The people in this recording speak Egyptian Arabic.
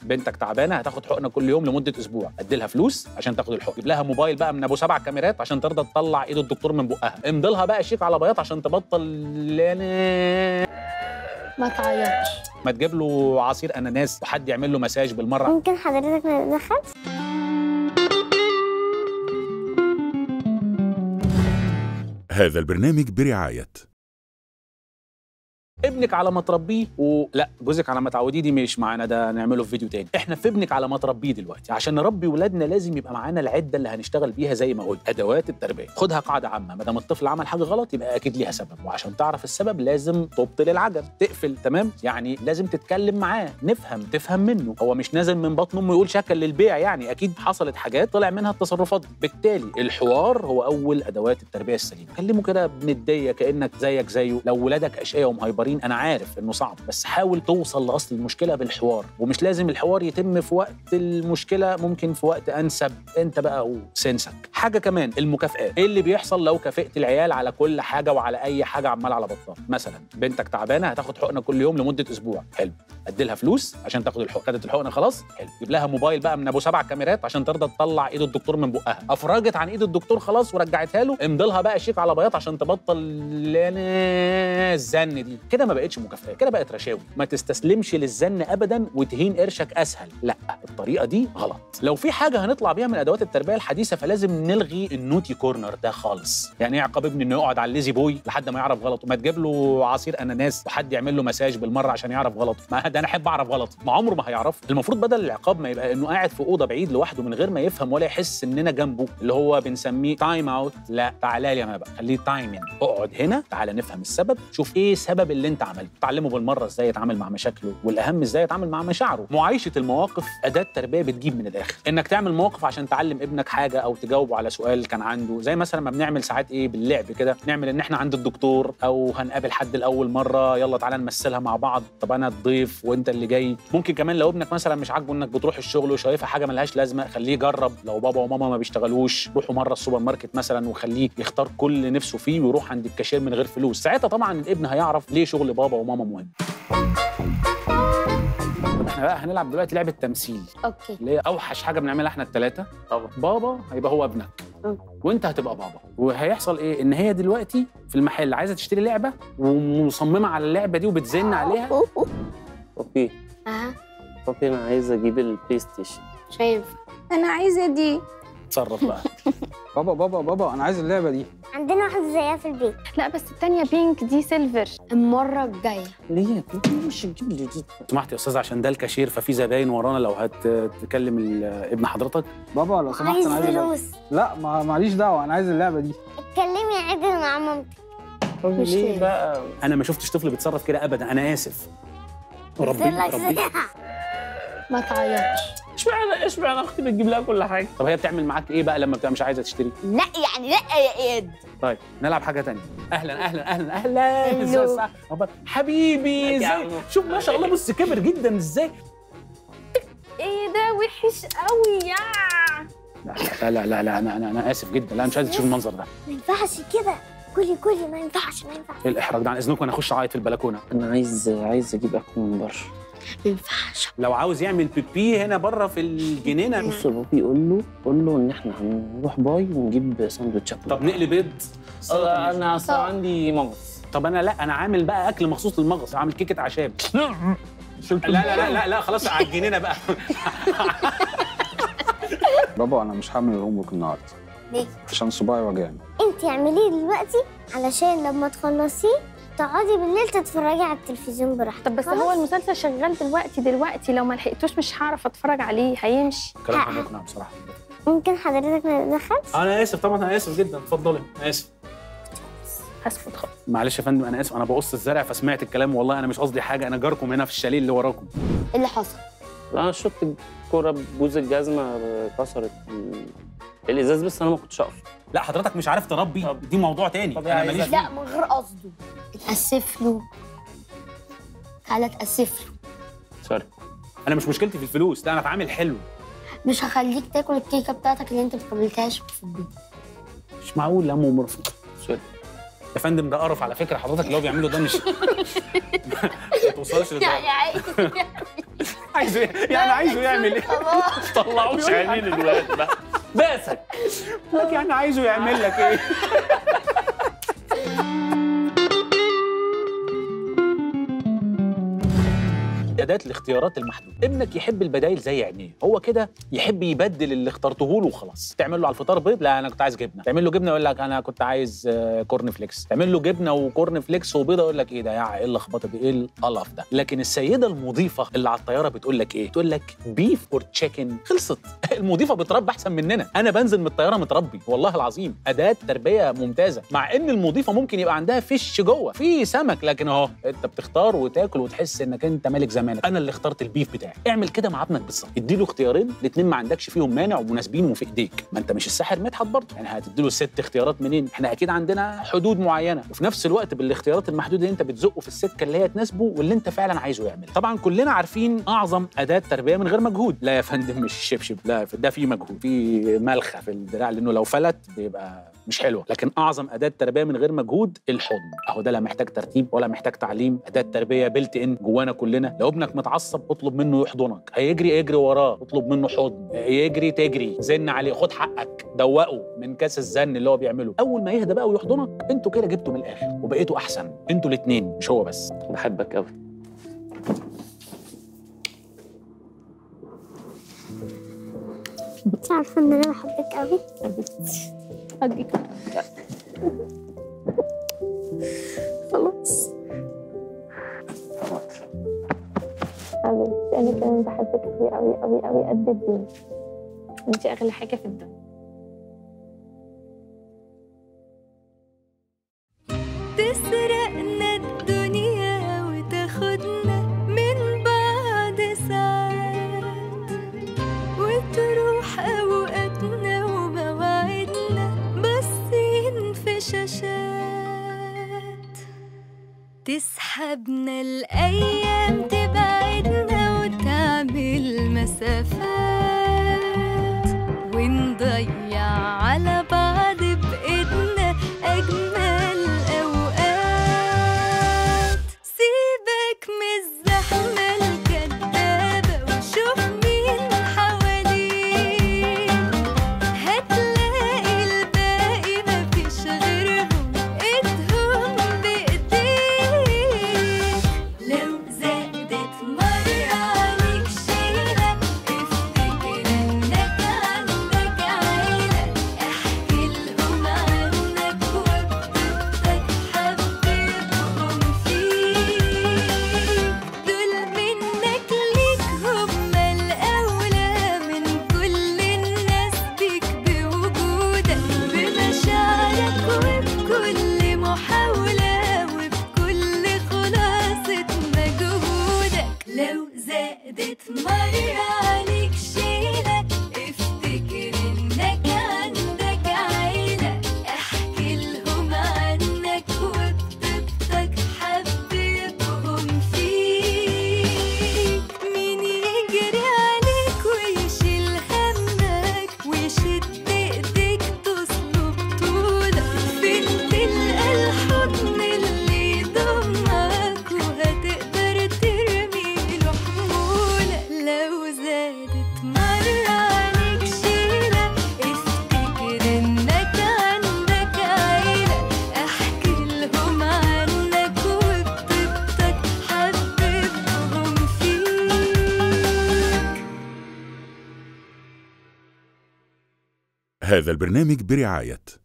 بنتك تعبانه هتاخد حقنه كل يوم لمده اسبوع ادي لها فلوس عشان تاخد الحقن جيب لها موبايل بقى من ابو سبع كاميرات عشان ترضى تطلع ايد الدكتور من بقها امضي لها بقى شيك على بياض عشان تبطل ما تعيطش ما تجيب له عصير اناناس وحد يعمل له مساج بالمره ممكن حضرتك نتدخل هذا البرنامج برعاية ابنك على ما تربيه ولا جوزك على ما تعوديه دي مش معانا ده نعمله في فيديو تاني احنا في ابنك على ما تربيه دلوقتي عشان نربي ولادنا لازم يبقى معانا العده اللي هنشتغل بيها زي ما قلت ادوات التربيه خدها قاعده عامه ما دام الطفل عمل حاجه غلط يبقى اكيد ليها سبب وعشان تعرف السبب لازم تبطل العجل تقفل تمام يعني لازم تتكلم معاه نفهم تفهم منه هو مش نازل من بطن امه يقول شكل للبيع يعني اكيد حصلت حاجات طلع منها التصرفات دي بالتالي الحوار هو اول ادوات التربيه السليمه كلمه كده بنديه كانك زيك زيه لو ولادك اشقياء ومهيبرين انا عارف انه صعب بس حاول توصل لاصل المشكله بالحوار ومش لازم الحوار يتم في وقت المشكله ممكن في وقت انسب انت بقى وسنسك حاجه كمان المكافئات ايه اللي بيحصل لو كافئت العيال على كل حاجه وعلى اي حاجه عمال على بطال مثلا بنتك تعبانه هتاخد حقنه كل يوم لمده اسبوع حلو ادي لها فلوس عشان تاخد الحقنه خدت الحقنه خلاص حلو جيب لها موبايل بقى من ابو سبع كاميرات عشان ترضى تطلع ايد الدكتور من بقها افرجت عن ايد الدكتور خلاص ورجعتها له امضي لها بقى شيك على بياض عشان تبطل الزن دي كده ما بقتش مكافاه كده بقت رشاوي ما تستسلمش للزن ابدا وتهين قرشك اسهل لا الطريقه دي غلط لو في حاجه هنطلع بيها من ادوات التربيه الحديثه فلازم نلغي النوتي كورنر ده خالص يعني ايه عقاب ابني انه يقعد على الليزي بوي لحد ما يعرف غلطه ما تجيب له عصير اناناس وحد يعمل له مساج بالمره عشان يعرف غلطه ما ده انا احب اعرف غلطه ما عمره ما هيعرف المفروض بدل العقاب ما يبقى انه قاعد في اوضه بعيد لوحده من غير ما يفهم ولا يحس اننا جنبه اللي هو بنسميه تايم اوت لا تعالى لي يا ما بقى خليه تايم يعني اقعد هنا تعالى نفهم السبب شوف ايه سبب اللي انت عملته تعلمه بالمره ازاي يتعامل مع مشاكله والاهم ازاي يتعامل مع مشاعره معايشه المواقف اداه تربيه بتجيب من الاخر انك تعمل مواقف عشان تعلم ابنك حاجه او تجاوبه على سؤال كان عنده زي مثلا ما بنعمل ساعات ايه باللعب كده نعمل ان احنا عند الدكتور او هنقابل حد لاول مره يلا تعالى نمثلها مع بعض طب انا الضيف وانت اللي جاي ممكن كمان لو ابنك مثلا مش عاجبه انك بتروح الشغل وشايفها حاجه ملهاش لازمه خليه يجرب لو بابا وماما ما بيشتغلوش روحوا مره السوبر ماركت مثلا وخليه يختار كل اللي نفسه فيه ويروح عند الكاشير من غير فلوس ساعتها طبعا الابن هيعرف ليه شغل بابا وماما مهم طب احنا بقى هنلعب دلوقتي لعبه تمثيل اوكي اللي هي اوحش حاجه بنعملها احنا الثلاثه طبعا بابا هيبقى هو ابنك مم. وانت هتبقى بابا وهيحصل ايه ان هي دلوقتي في المحل عايزه تشتري لعبه ومصممه على اللعبه دي وبتزن عليها اوكي اها اوكي انا عايز اجيب البلاي ستيشن مش هينفع انا عايزه دي تصرف بقى بابا بابا بابا انا عايز اللعبه دي عندنا واحده زيها في البيت لا بس التانية بينك دي سيلفر المره الجايه ليه مش هتجيب لي دي سمحت يا استاذ عشان ده الكاشير ففي زباين ورانا لو هتكلم ال- ابن حضرتك بابا لو سمحت عايز انا عايز اللعبة. فلوس لا ما معليش دعوه انا عايز اللعبه دي اتكلمي عدل مع مامتك طب مش ليه ليه. بقى انا ما شفتش طفل بيتصرف كده ابدا انا اسف ربي لك ربي زيها. ما تعيطش اشمعنى اشمعنى اختي بتجيب لها كل حاجه طب هي بتعمل معاك ايه بقى لما بتبقى مش عايزه تشتري لا يعني لا يا اياد طيب نلعب حاجه تانية اهلا اهلا اهلا اهلا هلو. ازاي الساعة؟ أخبار؟ حبيبي يا ازاي عم. شوف ما شاء الله بص كبر جدا ازاي ايه ده وحش قوي يا لا لا لا لا انا انا انا اسف جدا لا أنا مش عايز اشوف المنظر ده ما ينفعش كده كلي كلي ما ينفعش ما ينفعش ايه الاحراج ده عن اذنكم انا اخش اعيط في البلكونه انا عايز عايز اجيب اكل من بره ما ينفعش لو عاوز يعمل بيبي هنا بره في الجنينه بص يا بابي قول له قول له ان احنا هنروح باي ونجيب ساندوتشات طب نقلي بيض أه، انا اصلا عندي مغص طب انا لا انا عامل بقى اكل مخصوص للمغص عامل كيكه اعشاب لا لا لا لا لا خلاص على الجنينه بقى بابا انا مش هعمل الهوم ورك النهارده ليه؟ عشان صباعي وجعني انت اعمليه دلوقتي علشان لما تخلصيه تقعدي بالليل تتفرجي على التلفزيون براحتك طب بس خلاص؟ هو المسلسل شغال دلوقتي دلوقتي لو ما لحقتوش مش هعرف اتفرج عليه هيمشي كلام مقنع بصراحه ممكن حضرتك نتدخل انا اسف طبعا انا اسف جدا اتفضلي انا اسف هسكت خالص معلش يا فندم انا اسف انا بقص الزرع فسمعت الكلام والله انا مش قصدي حاجه انا جاركم هنا في الشاليه اللي وراكم ايه اللي حصل انا شفت الكوره بجوز الجزمه كسرت ال- الازاز بس انا ما كنتش اقصد لا حضرتك مش عارف تربي دي موضوع تاني طب انا عايز ماليش لا من غير قصده اتأسف له تعالى اتأسف له سوري انا مش مشكلتي في الفلوس لا انا اتعامل حلو مش هخليك تاكل الكيكه بتاعتك اللي انت ما قبلتهاش في البيت مش معقول لا ام مرفق سوري يا فندم ده قرف على فكره حضرتك اللي هو بيعمله ده مش ما توصلش للدرجه يعني عادي عايزه يعني عايزه يعمل ايه طلعوش عينين الواد بقى باسك لك يعني عايزه يعمل لك ايه اداه الاختيارات المحدوده ابنك يحب البدايل زي عينيه هو كده يحب يبدل اللي اخترته له وخلاص تعمل له على الفطار بيض لا انا كنت عايز جبنه تعمل له جبنه يقول لك انا كنت عايز آه، كورن فليكس تعمل له جبنه وكورن فليكس وبيضه يقول لك ايه ده يا ايه اللخبطه دي ايه القلف ده لكن السيده المضيفه اللي على الطياره بتقول لك ايه تقول لك بيف اور تشيكن خلصت المضيفه بتربي احسن مننا انا بنزل من الطياره متربي والله العظيم اداه تربيه ممتازه مع ان المضيفه ممكن يبقى عندها فيش جوه في سمك لكن اهو انت بتختار وتاكل وتحس انك انت مالك زمانك انا اللي اخترت البيف بتاعي اعمل كده مع ابنك بالظبط اديله اختيارين الاثنين ما عندكش فيهم مانع ومناسبين وفي ايديك ما انت مش الساحر مدحت برضه يعني هتديله ست اختيارات منين احنا اكيد عندنا حدود معينه وفي نفس الوقت بالاختيارات المحدوده دي انت بتزقه في السكه اللي هي تناسبه واللي انت فعلا عايزه يعمل طبعا كلنا عارفين اعظم اداه تربيه من غير مجهود لا يا فندم مش شبشب لا ده فيه مجهود في ملخه في الدراع لانه لو فلت بيبقى مش حلوه لكن اعظم اداه تربيه من غير مجهود الحضن اهو ده لا محتاج ترتيب ولا محتاج تعليم اداه تربيه بلت ان جوانا كلنا لو ابنك متعصب اطلب منه يحضنك هيجري اجري وراه اطلب منه حضن يجري تجري زن عليه خد حقك دوقه من كاس الزن اللي هو بيعمله اول ما يهدى بقى ويحضنك انتوا كده جبتوا من الاخر وبقيتوا احسن انتوا الاثنين مش هو بس بحبك قوي انت عارفه ان انا بحبك قوي أديك خلاص حبيبتي أنا كمان بحبك أوي أوي أوي أوي قد الدنيا أنت أغلى حاجة في الدنيا تسرقنا الدنيا وتاخدنا من بعد ساعات وتروح أوقاتنا ومواعيدنا باصين في شاشات تسحبنا الأيام تبعدنا وتعمل مسافات ونضيع على بعض بإيدنا أجمل أوقات سيبك من الزحمة الكدابة وشوف مين حواليك هتلاقي الباقي مفيش غيرهم ايدهم بايديك لو زادت مرة عليك شيلة افتكر انك عندك عيلة احكي لهم عنك وبتبقى حبيبهم فيك دول منك ليك هما الأولى من كل الناس بيك بوجودك بمشاعرك وبكل محاولة وبكل خلاصة مجهودك لو زادت مرة عليك شيلة افتكر انك عندك عيلة احكي لهم عنك وبطيبتك حبيبهم فيك مين يجري عليك ويشيل همك ويشد ايديك تصلب طولك فين تلقى الحضن اللي يضمك وهتقدر ترمي له حمولك لو زادت مرة عليك شيلة افتكر انك عندك عيلة احكي لهم عنك وبطيبتك حبيبهم فيك هذا البرنامج برعاية